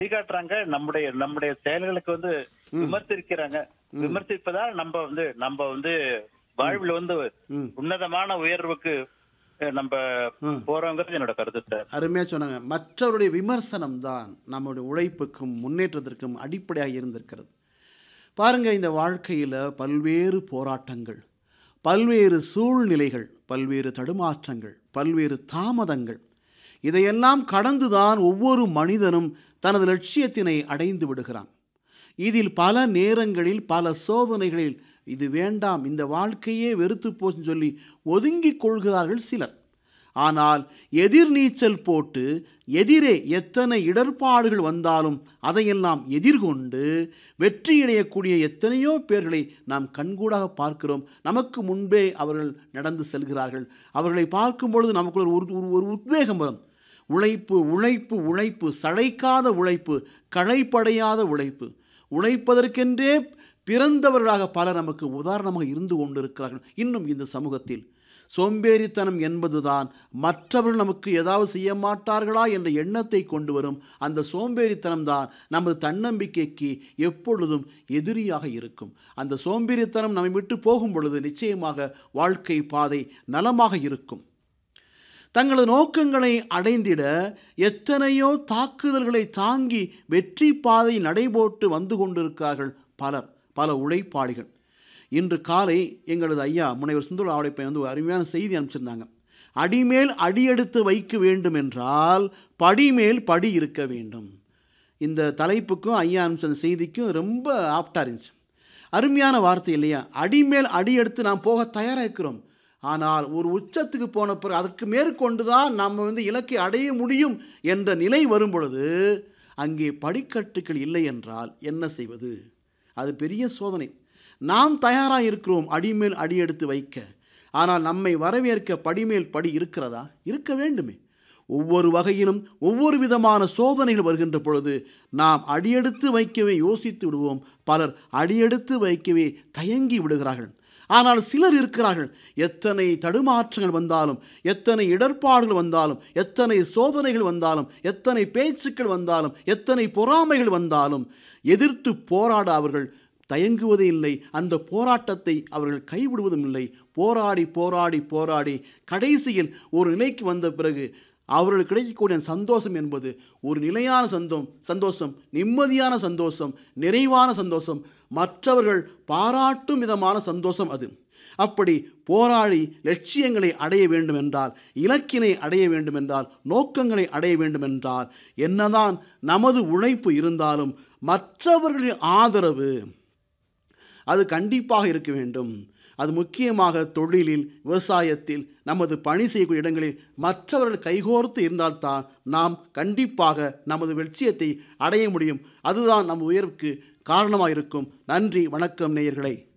வழிகாட்டுறாங்க நம்முடைய நம்முடைய செயல்களுக்கு வந்து விமர்சிக்கிறாங்க விமர்சிப்பதால் நம்ம வந்து நம்ம வந்து வாழ்வில் வந்து ம். உன்னதமான உயர்வுக்கு அஹ், நம்ம போறோங்கிறது என்னோட கருத்து சார் அருமையாக சொன்னாங்க மற்றவருடைய விமர்சனம் தான் நம்முடைய உழைப்புக்கும் முன்னேற்றத்திற்கும் அடிப்படையாக இருந்திருக்கிறது பாருங்க இந்த வாழ்க்கையில் பல்வேறு போராட்டங்கள் பல்வேறு சூழ்நிலைகள் பல்வேறு தடுமாற்றங்கள் பல்வேறு தாமதங்கள் இதையெல்லாம் கடந்துதான் ஒவ்வொரு மனிதனும் தனது லட்சியத்தினை அடைந்து விடுகிறான் இதில் பல நேரங்களில் பல சோதனைகளில் இது வேண்டாம் இந்த வாழ்க்கையே வெறுத்து போச்சுன்னு சொல்லி ஒதுங்கிக் கொள்கிறார்கள் சிலர் ஆனால் எதிர்நீச்சல் போட்டு எதிரே எத்தனை இடர்பாடுகள் வந்தாலும் அதையெல்லாம் எதிர்கொண்டு வெற்றியடையக்கூடிய எத்தனையோ பேர்களை நாம் கண்கூடாக பார்க்கிறோம் நமக்கு முன்பே அவர்கள் நடந்து செல்கிறார்கள் அவர்களை பார்க்கும் பொழுது நமக்குள்ள ஒரு ஒரு- ஒரு உத்வேகம் வரும் உழைப்பு உழைப்பு உழைப்பு சளைக்காத உழைப்பு களைப்படையாத உழைப்பு உழைப்பதற்கென்றே பிறந்தவர்களாக பலர் நமக்கு உதாரணமாக இருந்து கொண்டிருக்கிறார்கள் இன்னும் இந்த சமூகத்தில் சோம்பேறித்தனம் என்பதுதான் மற்றவர்கள் நமக்கு ஏதாவது செய்ய மாட்டார்களா என்ற எண்ணத்தை கொண்டு வரும் அந்த சோம்பேறித்தனம் தான் நமது தன்னம்பிக்கைக்கு எப்பொழுதும் எதிரியாக இருக்கும் அந்த சோம்பேறித்தனம் நம்மை விட்டு போகும் பொழுது நிச்சயமாக வாழ்க்கை பாதை நலமாக இருக்கும் தங்களது நோக்கங்களை அடைந்திட எத்தனையோ தாக்குதல்களை தாங்கி வெற்றி பாதை நடைபோட்டு வந்து கொண்டிருக்கிறார்கள் பலர் பல உழைப்பாளிகள் இன்று காலை எங்களது ஐயா முனைவர் சுந்தர ஆவடைப்பை வந்து ஒரு அருமையான செய்தி அனுப்பிச்சிருந்தாங்க அடிமேல் அடியெடுத்து வைக்க வேண்டும் என்றால் படிமேல் படி இருக்க வேண்டும் இந்த தலைப்புக்கும் ஐயா அனுப்பிச்ச அந்த செய்திக்கும் ரொம்ப ஆப்டாக இருந்துச்சு அருமையான வார்த்தை இல்லையா அடிமேல் அடி எடுத்து நாம் போக தயாராக இருக்கிறோம் ஆனால் ஒரு உச்சத்துக்கு போன பிறகு அதற்கு மேற்கொண்டு தான் நம்ம வந்து இலக்கை அடைய முடியும் என்ற நிலை வரும் பொழுது அங்கே படிக்கட்டுகள் இல்லை என்றால் என்ன செய்வது அது பெரிய சோதனை நாம் தயாராக இருக்கிறோம் அடிமேல் அடி எடுத்து வைக்க ஆனால் நம்மை வரவேற்க படிமேல் படி இருக்கிறதா இருக்க வேண்டுமே ஒவ்வொரு வகையிலும் ஒவ்வொரு விதமான சோதனைகள் வருகின்ற பொழுது நாம் அடியெடுத்து வைக்கவே யோசித்து விடுவோம் பலர் அடியெடுத்து வைக்கவே தயங்கி விடுகிறார்கள் ஆனால் சிலர் இருக்கிறார்கள் எத்தனை தடுமாற்றங்கள் வந்தாலும் எத்தனை இடர்பாடுகள் வந்தாலும் எத்தனை சோதனைகள் வந்தாலும் எத்தனை பேச்சுக்கள் வந்தாலும் எத்தனை பொறாமைகள் வந்தாலும் எதிர்த்து போராட அவர்கள் தயங்குவதே இல்லை அந்த போராட்டத்தை அவர்கள் கைவிடுவதும் இல்லை போராடி போராடி போராடி கடைசியில் ஒரு நிலைக்கு வந்த பிறகு அவர்களுக்கு கிடைக்கக்கூடிய சந்தோஷம் என்பது ஒரு நிலையான சந்தோம் சந்தோஷம் நிம்மதியான சந்தோஷம் நிறைவான சந்தோஷம் மற்றவர்கள் பாராட்டும் விதமான சந்தோஷம் அது அப்படி போராடி லட்சியங்களை அடைய வேண்டும் என்றால் இலக்கினை அடைய வேண்டும் என்றால் நோக்கங்களை அடைய வேண்டும் என்றால் என்னதான் நமது உழைப்பு இருந்தாலும் மற்றவர்களின் ஆதரவு அது கண்டிப்பாக இருக்க வேண்டும் அது முக்கியமாக தொழிலில் விவசாயத்தில் நமது பணி செய்யக்கூடிய இடங்களில் மற்றவர்கள் கைகோர்த்து இருந்தால்தான் நாம் கண்டிப்பாக நமது லட்சியத்தை அடைய முடியும் அதுதான் நம் உயர்வுக்கு காரணமாக இருக்கும் நன்றி வணக்கம் நேயர்களே